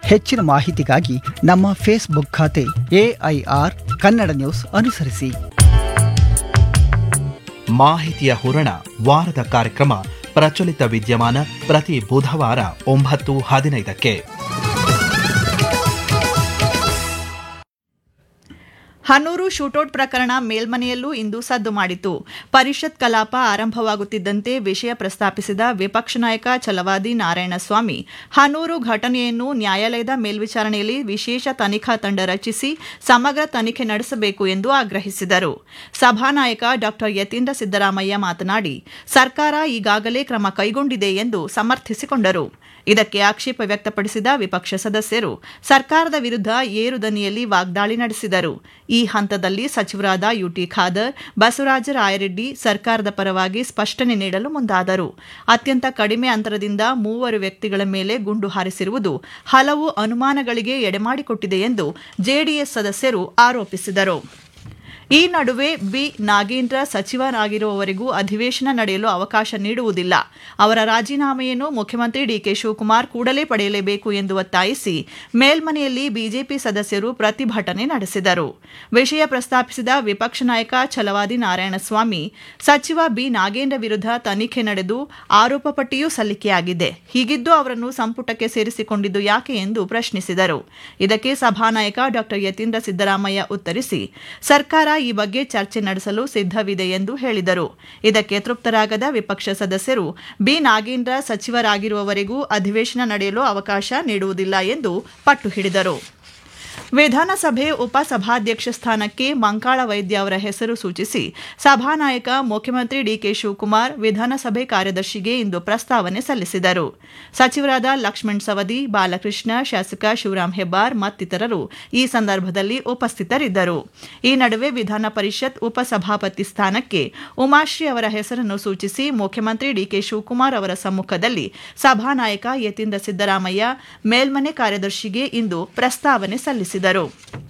ಹೆಚ್ಚಿನ ಮಾಹಿತಿಗಾಗಿ ನಮ್ಮ ಫೇಸ್ಬುಕ್ ಖಾತೆ ಎಐಆರ್ ಕನ್ನಡ ನ್ಯೂಸ್ ಅನುಸರಿಸಿ ಮಾಹಿತಿಯ ಹೂರಣ ವಾರದ ಕಾರ್ಯಕ್ರಮ ಪ್ರಚಲಿತ ವಿದ್ಯಮಾನ ಪ್ರತಿ ಬುಧವಾರ ಒಂಬತ್ತು ಹದಿನೈದಕ್ಕೆ ಹನೂರು ಶೂಟೌಟ್ ಪ್ರಕರಣ ಮೇಲ್ಮನೆಯಲ್ಲೂ ಇಂದು ಸದ್ದು ಮಾಡಿತು ಪರಿಷತ್ ಕಲಾಪ ಆರಂಭವಾಗುತ್ತಿದ್ದಂತೆ ವಿಷಯ ಪ್ರಸ್ತಾಪಿಸಿದ ವಿಪಕ್ಷ ನಾಯಕ ಛಲವಾದಿ ನಾರಾಯಣಸ್ವಾಮಿ ಹನೂರು ಘಟನೆಯನ್ನು ನ್ಯಾಯಾಲಯದ ಮೇಲ್ವಿಚಾರಣೆಯಲ್ಲಿ ವಿಶೇಷ ತನಿಖಾ ತಂಡ ರಚಿಸಿ ಸಮಗ್ರ ತನಿಖೆ ನಡೆಸಬೇಕು ಎಂದು ಆಗ್ರಹಿಸಿದರು ಸಭಾನಾಯಕ ಡಾ ಯತೀಂದ್ರ ಸಿದ್ದರಾಮಯ್ಯ ಮಾತನಾಡಿ ಸರ್ಕಾರ ಈಗಾಗಲೇ ಕ್ರಮ ಕೈಗೊಂಡಿದೆ ಎಂದು ಸಮರ್ಥಿಸಿಕೊಂಡರು ಇದಕ್ಕೆ ಆಕ್ಷೇಪ ವ್ಯಕ್ತಪಡಿಸಿದ ವಿಪಕ್ಷ ಸದಸ್ಯರು ಸರ್ಕಾರದ ವಿರುದ್ಧ ಏರು ದನಿಯಲ್ಲಿ ವಾಗ್ದಾಳಿ ನಡೆಸಿದರು ಈ ಹಂತದಲ್ಲಿ ಸಚಿವರಾದ ಯುಟಿ ಖಾದರ್ ಬಸವರಾಜ ರಾಯರೆಡ್ಡಿ ಸರ್ಕಾರದ ಪರವಾಗಿ ಸ್ಪಷ್ಟನೆ ನೀಡಲು ಮುಂದಾದರು ಅತ್ಯಂತ ಕಡಿಮೆ ಅಂತರದಿಂದ ಮೂವರು ವ್ಯಕ್ತಿಗಳ ಮೇಲೆ ಗುಂಡು ಹಾರಿಸಿರುವುದು ಹಲವು ಅನುಮಾನಗಳಿಗೆ ಎಡೆಮಾಡಿಕೊಟ್ಟಿದೆ ಎಂದು ಜೆಡಿಎಸ್ ಸದಸ್ಯರು ಆರೋಪಿಸಿದರು ಈ ನಡುವೆ ಬಿ ನಾಗೇಂದ್ರ ಸಚಿವರಾಗಿರುವವರೆಗೂ ಅಧಿವೇಶನ ನಡೆಯಲು ಅವಕಾಶ ನೀಡುವುದಿಲ್ಲ ಅವರ ರಾಜೀನಾಮೆಯನ್ನು ಮುಖ್ಯಮಂತ್ರಿ ಡಿಕೆ ಶಿವಕುಮಾರ್ ಕೂಡಲೇ ಪಡೆಯಲೇಬೇಕು ಎಂದು ಒತ್ತಾಯಿಸಿ ಮೇಲ್ಮನೆಯಲ್ಲಿ ಬಿಜೆಪಿ ಸದಸ್ಯರು ಪ್ರತಿಭಟನೆ ನಡೆಸಿದರು ವಿಷಯ ಪ್ರಸ್ತಾಪಿಸಿದ ವಿಪಕ್ಷ ನಾಯಕ ಛಲವಾದಿ ನಾರಾಯಣಸ್ವಾಮಿ ಸಚಿವ ಬಿ ನಾಗೇಂದ್ರ ವಿರುದ್ಧ ತನಿಖೆ ನಡೆದು ಆರೋಪ ಪಟ್ಟಿಯೂ ಸಲ್ಲಿಕೆಯಾಗಿದೆ ಹೀಗಿದ್ದು ಅವರನ್ನು ಸಂಪುಟಕ್ಕೆ ಸೇರಿಸಿಕೊಂಡಿದ್ದು ಯಾಕೆ ಎಂದು ಪ್ರಶ್ನಿಸಿದರು ಇದಕ್ಕೆ ಸಭಾನಾಯಕ ಡಾ ಯತೀಂದ್ರ ಸಿದ್ದರಾಮಯ್ಯ ಉತ್ತರಿಸಿ ಸರ್ಕಾರ ಈ ಬಗ್ಗೆ ಚರ್ಚೆ ನಡೆಸಲು ಸಿದ್ಧವಿದೆ ಎಂದು ಹೇಳಿದರು ಇದಕ್ಕೆ ತೃಪ್ತರಾಗದ ವಿಪಕ್ಷ ಸದಸ್ಯರು ಬಿ ನಾಗೇಂದ್ರ ಸಚಿವರಾಗಿರುವವರೆಗೂ ಅಧಿವೇಶನ ನಡೆಯಲು ಅವಕಾಶ ನೀಡುವುದಿಲ್ಲ ಎಂದು ಪಟ್ಟು ಹಿಡಿದರು ವಿಧಾನಸಭೆ ಉಪಸಭಾಧ್ಯಕ್ಷ ಸ್ಥಾನಕ್ಕೆ ಮಂಕಾಳ ವೈದ್ಯ ಅವರ ಹೆಸರು ಸೂಚಿಸಿ ಸಭಾನಾಯಕ ಮುಖ್ಯಮಂತ್ರಿ ಡಿಕೆ ಶಿವಕುಮಾರ್ ವಿಧಾನಸಭೆ ಕಾರ್ಯದರ್ಶಿಗೆ ಇಂದು ಪ್ರಸ್ತಾವನೆ ಸಲ್ಲಿಸಿದರು ಸಚಿವರಾದ ಲಕ್ಷ್ಮಣ್ ಸವದಿ ಬಾಲಕೃಷ್ಣ ಶಾಸಕ ಶಿವರಾಂ ಹೆಬ್ಬಾರ್ ಮತ್ತಿತರರು ಈ ಸಂದರ್ಭದಲ್ಲಿ ಉಪಸ್ಥಿತರಿದ್ದರು ಈ ನಡುವೆ ವಿಧಾನ ಪರಿಷತ್ ಉಪಸಭಾಪತಿ ಸ್ಥಾನಕ್ಕೆ ಉಮಾಶ್ರೀ ಅವರ ಹೆಸರನ್ನು ಸೂಚಿಸಿ ಮುಖ್ಯಮಂತ್ರಿ ಡಿಕೆ ಶಿವಕುಮಾರ್ ಅವರ ಸಮ್ಮುಖದಲ್ಲಿ ಸಭಾನಾಯಕ ಯತೀಂದ್ರ ಸಿದ್ದರಾಮಯ್ಯ ಮೇಲ್ಮನೆ ಕಾರ್ಯದರ್ಶಿಗೆ ಇಂದು ಪ್ರಸ್ತಾವನೆ ಸಲ್ಲಿಸಿದರು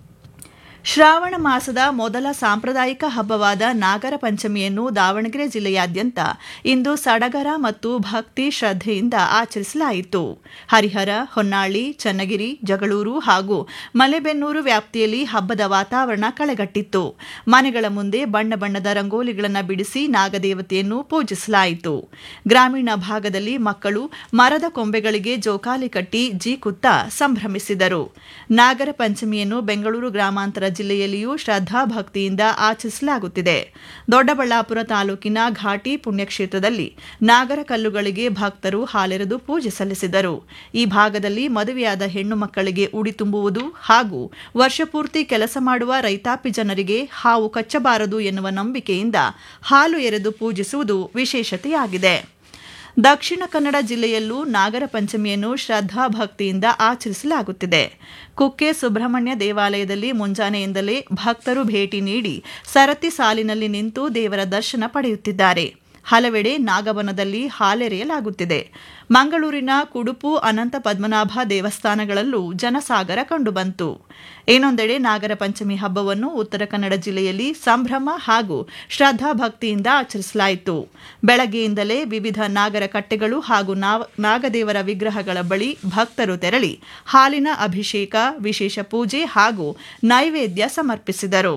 ಶ್ರಾವಣ ಮಾಸದ ಮೊದಲ ಸಾಂಪ್ರದಾಯಿಕ ಹಬ್ಬವಾದ ನಾಗರ ಪಂಚಮಿಯನ್ನು ದಾವಣಗೆರೆ ಜಿಲ್ಲೆಯಾದ್ಯಂತ ಇಂದು ಸಡಗರ ಮತ್ತು ಭಕ್ತಿ ಶ್ರದ್ಧೆಯಿಂದ ಆಚರಿಸಲಾಯಿತು ಹರಿಹರ ಹೊನ್ನಾಳಿ ಚನ್ನಗಿರಿ ಜಗಳೂರು ಹಾಗೂ ಮಲೆಬೆನ್ನೂರು ವ್ಯಾಪ್ತಿಯಲ್ಲಿ ಹಬ್ಬದ ವಾತಾವರಣ ಕಳೆಗಟ್ಟಿತ್ತು ಮನೆಗಳ ಮುಂದೆ ಬಣ್ಣ ಬಣ್ಣದ ರಂಗೋಲಿಗಳನ್ನು ಬಿಡಿಸಿ ನಾಗದೇವತೆಯನ್ನು ಪೂಜಿಸಲಾಯಿತು ಗ್ರಾಮೀಣ ಭಾಗದಲ್ಲಿ ಮಕ್ಕಳು ಮರದ ಕೊಂಬೆಗಳಿಗೆ ಜೋಕಾಲಿ ಕಟ್ಟಿ ಜೀಕುತ್ತ ಸಂಭ್ರಮಿಸಿದರು ನಾಗರ ಪಂಚಮಿಯನ್ನು ಬೆಂಗಳೂರು ಗ್ರಾಮಾಂತರ ಜಿಲ್ಲೆಯಲ್ಲಿಯೂ ಶ್ರದ್ಧಾ ಭಕ್ತಿಯಿಂದ ಆಚರಿಸಲಾಗುತ್ತಿದೆ ದೊಡ್ಡಬಳ್ಳಾಪುರ ತಾಲೂಕಿನ ಘಾಟಿ ಪುಣ್ಯಕ್ಷೇತ್ರದಲ್ಲಿ ನಾಗರ ಕಲ್ಲುಗಳಿಗೆ ಭಕ್ತರು ಹಾಲೆರೆದು ಪೂಜೆ ಸಲ್ಲಿಸಿದರು ಈ ಭಾಗದಲ್ಲಿ ಮದುವೆಯಾದ ಹೆಣ್ಣು ಮಕ್ಕಳಿಗೆ ಉಡಿ ತುಂಬುವುದು ಹಾಗೂ ವರ್ಷಪೂರ್ತಿ ಕೆಲಸ ಮಾಡುವ ರೈತಾಪಿ ಜನರಿಗೆ ಹಾವು ಕಚ್ಚಬಾರದು ಎನ್ನುವ ನಂಬಿಕೆಯಿಂದ ಹಾಲು ಎರೆದು ಪೂಜಿಸುವುದು ವಿಶೇಷತೆಯಾಗಿದೆ ದಕ್ಷಿಣ ಕನ್ನಡ ಜಿಲ್ಲೆಯಲ್ಲೂ ನಾಗರ ಪಂಚಮಿಯನ್ನು ಶ್ರದ್ಧಾ ಭಕ್ತಿಯಿಂದ ಆಚರಿಸಲಾಗುತ್ತಿದೆ ಕುಕ್ಕೆ ಸುಬ್ರಹ್ಮಣ್ಯ ದೇವಾಲಯದಲ್ಲಿ ಮುಂಜಾನೆಯಿಂದಲೇ ಭಕ್ತರು ಭೇಟಿ ನೀಡಿ ಸರತಿ ಸಾಲಿನಲ್ಲಿ ನಿಂತು ದೇವರ ದರ್ಶನ ಪಡೆಯುತ್ತಿದ್ದಾರೆ ಹಲವೆಡೆ ನಾಗವನದಲ್ಲಿ ಹಾಲೆರೆಯಲಾಗುತ್ತಿದೆ ಮಂಗಳೂರಿನ ಕುಡುಪು ಅನಂತ ಪದ್ಮನಾಭ ದೇವಸ್ಥಾನಗಳಲ್ಲೂ ಜನಸಾಗರ ಕಂಡುಬಂತು ಇನ್ನೊಂದೆಡೆ ನಾಗರ ಪಂಚಮಿ ಹಬ್ಬವನ್ನು ಉತ್ತರ ಕನ್ನಡ ಜಿಲ್ಲೆಯಲ್ಲಿ ಸಂಭ್ರಮ ಹಾಗೂ ಶ್ರದ್ಧಾ ಭಕ್ತಿಯಿಂದ ಆಚರಿಸಲಾಯಿತು ಬೆಳಗ್ಗೆಯಿಂದಲೇ ವಿವಿಧ ನಾಗರ ಕಟ್ಟೆಗಳು ಹಾಗೂ ನಾಗದೇವರ ವಿಗ್ರಹಗಳ ಬಳಿ ಭಕ್ತರು ತೆರಳಿ ಹಾಲಿನ ಅಭಿಷೇಕ ವಿಶೇಷ ಪೂಜೆ ಹಾಗೂ ನೈವೇದ್ಯ ಸಮರ್ಪಿಸಿದರು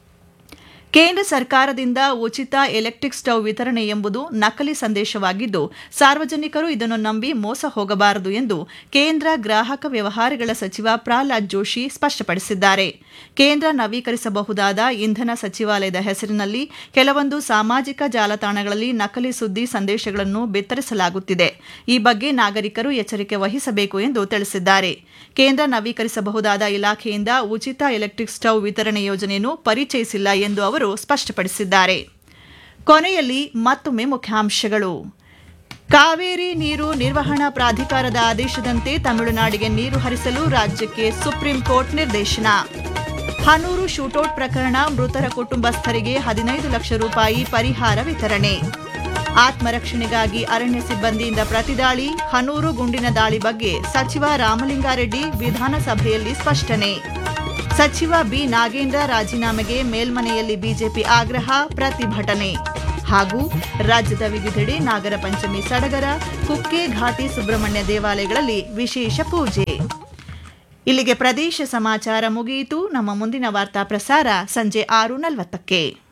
ಕೇಂದ್ರ ಸರ್ಕಾರದಿಂದ ಉಚಿತ ಎಲೆಕ್ಟ್ರಿಕ್ ಸ್ಟವ್ ವಿತರಣೆ ಎಂಬುದು ನಕಲಿ ಸಂದೇಶವಾಗಿದ್ದು ಸಾರ್ವಜನಿಕರು ಇದನ್ನು ನಂಬಿ ಮೋಸ ಹೋಗಬಾರದು ಎಂದು ಕೇಂದ್ರ ಗ್ರಾಹಕ ವ್ಯವಹಾರಗಳ ಸಚಿವ ಪ್ರಹ್ಲಾದ್ ಜೋಶಿ ಸ್ಪಷ್ಟಪಡಿಸಿದ್ದಾರೆ ಕೇಂದ್ರ ನವೀಕರಿಸಬಹುದಾದ ಇಂಧನ ಸಚಿವಾಲಯದ ಹೆಸರಿನಲ್ಲಿ ಕೆಲವೊಂದು ಸಾಮಾಜಿಕ ಜಾಲತಾಣಗಳಲ್ಲಿ ನಕಲಿ ಸುದ್ದಿ ಸಂದೇಶಗಳನ್ನು ಬಿತ್ತರಿಸಲಾಗುತ್ತಿದೆ ಈ ಬಗ್ಗೆ ನಾಗರಿಕರು ಎಚ್ಚರಿಕೆ ವಹಿಸಬೇಕು ಎಂದು ತಿಳಿಸಿದ್ದಾರೆ ಕೇಂದ್ರ ನವೀಕರಿಸಬಹುದಾದ ಇಲಾಖೆಯಿಂದ ಉಚಿತ ಎಲೆಕ್ಟ್ರಿಕ್ ಸ್ಟವ್ ವಿತರಣೆ ಯೋಜನೆಯನ್ನು ಪರಿಚಯಿಸಿಲ್ಲ ಎಂದು ಅವರು ಸ್ಪಷ್ಟಪಡಿಸಿದ್ದಾರೆ ಕೊನೆಯಲ್ಲಿ ಮತ್ತೊಮ್ಮೆ ಮುಖ್ಯಾಂಶಗಳು ಕಾವೇರಿ ನೀರು ನಿರ್ವಹಣಾ ಪ್ರಾಧಿಕಾರದ ಆದೇಶದಂತೆ ತಮಿಳುನಾಡಿಗೆ ನೀರು ಹರಿಸಲು ರಾಜ್ಯಕ್ಕೆ ಸುಪ್ರೀಂ ಕೋರ್ಟ್ ನಿರ್ದೇಶನ ಹನೂರು ಶೂಟೌಟ್ ಪ್ರಕರಣ ಮೃತರ ಕುಟುಂಬಸ್ಥರಿಗೆ ಹದಿನೈದು ಲಕ್ಷ ರೂಪಾಯಿ ಪರಿಹಾರ ವಿತರಣೆ ಆತ್ಮರಕ್ಷಣೆಗಾಗಿ ಅರಣ್ಯ ಸಿಬ್ಬಂದಿಯಿಂದ ಪ್ರತಿದಾಳಿ ಹನೂರು ಗುಂಡಿನ ದಾಳಿ ಬಗ್ಗೆ ಸಚಿವ ರಾಮಲಿಂಗಾರೆಡ್ಡಿ ವಿಧಾನಸಭೆಯಲ್ಲಿ ಸ್ಪಷ್ಟನೆ ಸಚಿವ ಬಿ ನಾಗೇಂದ್ರ ರಾಜೀನಾಮೆಗೆ ಮೇಲ್ಮನೆಯಲ್ಲಿ ಬಿಜೆಪಿ ಆಗ್ರಹ ಪ್ರತಿಭಟನೆ ಹಾಗೂ ರಾಜ್ಯದ ವಿವಿಧೆಡೆ ನಾಗರ ಪಂಚಮಿ ಸಡಗರ ಕುಕ್ಕೆ ಘಾಟಿ ಸುಬ್ರಹ್ಮಣ್ಯ ದೇವಾಲಯಗಳಲ್ಲಿ ವಿಶೇಷ ಪೂಜೆ ಇಲ್ಲಿಗೆ ಪ್ರದೇಶ ಸಮಾಚಾರ ಮುಗಿಯಿತು ನಮ್ಮ ಮುಂದಿನ ವಾರ್ತಾ ಪ್ರಸಾರ ಸಂಜೆ ಆರು ನಲವತ್ತಕ್ಕೆ